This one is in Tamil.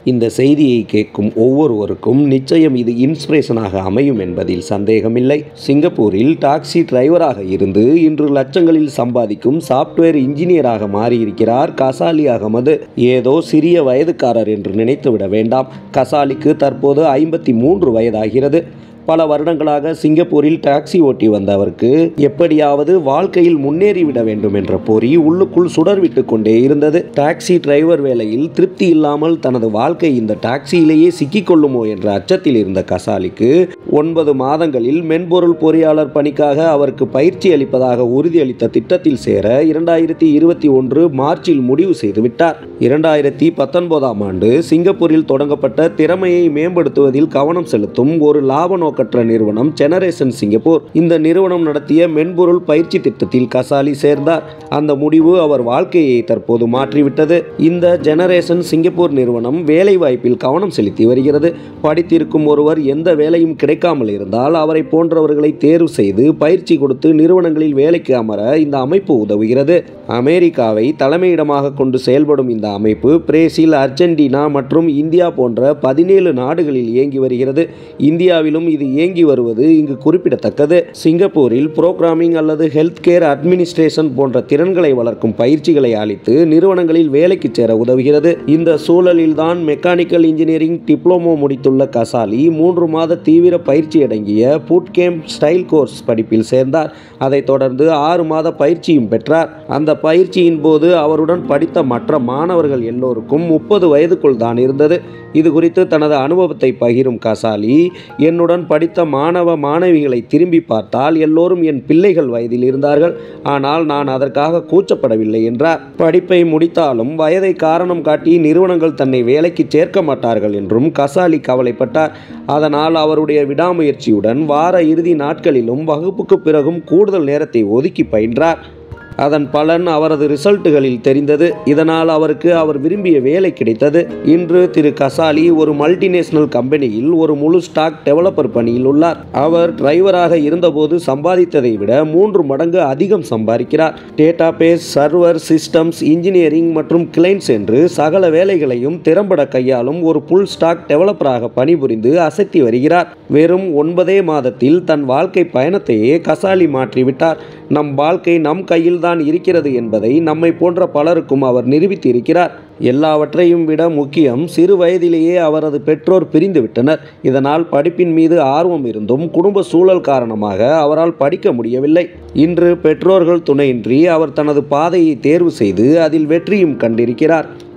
இந்த செய்தியை கேட்கும் ஒவ்வொருவருக்கும் நிச்சயம் இது இன்ஸ்பிரேஷனாக அமையும் என்பதில் சந்தேகமில்லை சிங்கப்பூரில் டாக்ஸி டிரைவராக இருந்து இன்று லட்சங்களில் சம்பாதிக்கும் சாப்ட்வேர் இன்ஜினியராக மாறியிருக்கிறார் கசாலி அகமது ஏதோ சிறிய வயதுக்காரர் என்று நினைத்துவிட வேண்டாம் கசாலிக்கு தற்போது ஐம்பத்தி மூன்று வயதாகிறது பல வருடங்களாக சிங்கப்பூரில் டாக்ஸி ஓட்டி வந்த அவருக்கு எப்படியாவது வாழ்க்கையில் முன்னேறிவிட வேண்டும் என்ற பொறி உள்ளுக்குள் சுடர்விட்டு கொண்டே இருந்தது டாக்ஸி டிரைவர் வேலையில் திருப்தி இல்லாமல் தனது வாழ்க்கை இந்த டாக்ஸியிலேயே சிக்கிக்கொள்ளுமோ என்ற அச்சத்தில் இருந்த கசாலிக்கு ஒன்பது மாதங்களில் மென்பொருள் பொறியாளர் பணிக்காக அவருக்கு பயிற்சி அளிப்பதாக உறுதியளித்த திட்டத்தில் சேர இரண்டாயிரத்தி இருபத்தி ஒன்று மார்ச்சில் முடிவு செய்துவிட்டார் இரண்டாயிரத்தி பத்தொன்பதாம் ஆண்டு சிங்கப்பூரில் தொடங்கப்பட்ட திறமையை மேம்படுத்துவதில் கவனம் செலுத்தும் ஒரு லாப நோக்கற்ற நிறுவனம் ஜெனரேஷன் சிங்கப்பூர் இந்த நிறுவனம் நடத்திய மென்பொருள் பயிற்சி திட்டத்தில் கசாலி சேர்ந்தார் அந்த முடிவு அவர் வாழ்க்கையை தற்போது மாற்றிவிட்டது இந்த ஜெனரேஷன் சிங்கப்பூர் நிறுவனம் வேலை வாய்ப்பில் கவனம் செலுத்தி வருகிறது படித்திருக்கும் ஒருவர் எந்த வேலையும் கிடைக்காமல் இருந்தால் அவரை போன்றவர்களை தேர்வு செய்து பயிற்சி கொடுத்து நிறுவனங்களில் வேலைக்கு அமர இந்த அமைப்பு உதவுகிறது அமெரிக்காவை தலைமையிடமாக கொண்டு செயல்படும் இந்த அமைப்பு பிரேசில் அர்ஜென்டினா மற்றும் இந்தியா போன்ற பதினேழு நாடுகளில் இயங்கி வருகிறது இந்தியாவிலும் இது இயங்கி வருவது இங்கு குறிப்பிடத்தக்கது சிங்கப்பூரில் புரோகிராமிங் அல்லது ஹெல்த் கேர் அட்மினிஸ்ட்ரேஷன் போன்ற திறன்களை வளர்க்கும் பயிற்சிகளை அளித்து நிறுவனங்களில் வேலைக்கு சேர உதவுகிறது இந்த சூழலில்தான் மெக்கானிக்கல் இன்ஜினியரிங் டிப்ளமோ முடித்துள்ள கசாலி மூன்று மாத தீவிர பயிற்சி அடங்கிய பூட் கேம்ப் ஸ்டைல் கோர்ஸ் படிப்பில் சேர்ந்தார் அதைத் தொடர்ந்து ஆறு மாத பயிற்சியும் பெற்றார் அந்த பயிற்சியின் போது அவருடன் படித்த மற்ற மாணவர்கள் எல்லோருக்கும் முப்பது வயதுக்குள் தான் இருந்தது இது குறித்து தனது அனுபவத்தை பகிரும் கசாலி என்னுடன் படித்த மாணவ மாணவிகளை திரும்பி பார்த்தால் எல்லோரும் என் பிள்ளைகள் வயதில் இருந்தார்கள் ஆனால் நான் அதற்காக கூச்சப்படவில்லை என்றார் படிப்பை முடித்தாலும் வயதை காரணம் காட்டி நிறுவனங்கள் தன்னை வேலைக்கு சேர்க்க மாட்டார்கள் என்றும் கசாலி கவலைப்பட்டார் அதனால் அவருடைய விடாமுயற்சியுடன் வார இறுதி நாட்களிலும் வகுப்புக்கு பிறகும் கூடுதல் நேரத்தை ஒதுக்கி பயின்றார் அதன் பலன் அவரது ரிசல்ட்டுகளில் தெரிந்தது இதனால் அவருக்கு அவர் விரும்பிய வேலை கிடைத்தது இன்று திரு கசாலி ஒரு மல்டிநேஷனல் கம்பெனியில் ஒரு முழு ஸ்டாக் டெவலப்பர் பணியில் உள்ளார் அவர் டிரைவராக இருந்தபோது சம்பாதித்ததை விட மூன்று மடங்கு அதிகம் சம்பாதிக்கிறார் database server systems engineering மற்றும் கிளைண்ட்ஸ் என்று சகல வேலைகளையும் திறம்பட கையாளும் ஒரு புல் ஸ்டாக் டெவலப்பராக பணிபுரிந்து அசத்தி வருகிறார் வெறும் ஒன்பதே மாதத்தில் தன் வாழ்க்கை பயணத்தையே கசாலி மாற்றிவிட்டார் நம் வாழ்க்கை நம் கையில் தான் இருக்கிறது என்பதை நம்மை போன்ற பலருக்கும் அவர் நிரூபித்து இருக்கிறார் எல்லாவற்றையும் விட முக்கியம் சிறு வயதிலேயே அவரது பெற்றோர் பிரிந்து விட்டனர் இதனால் படிப்பின் மீது ஆர்வம் இருந்தும் குடும்ப சூழல் காரணமாக அவரால் படிக்க முடியவில்லை இன்று பெற்றோர்கள் துணையின்றி அவர் தனது பாதையை தேர்வு செய்து அதில் வெற்றியும் கண்டிருக்கிறார்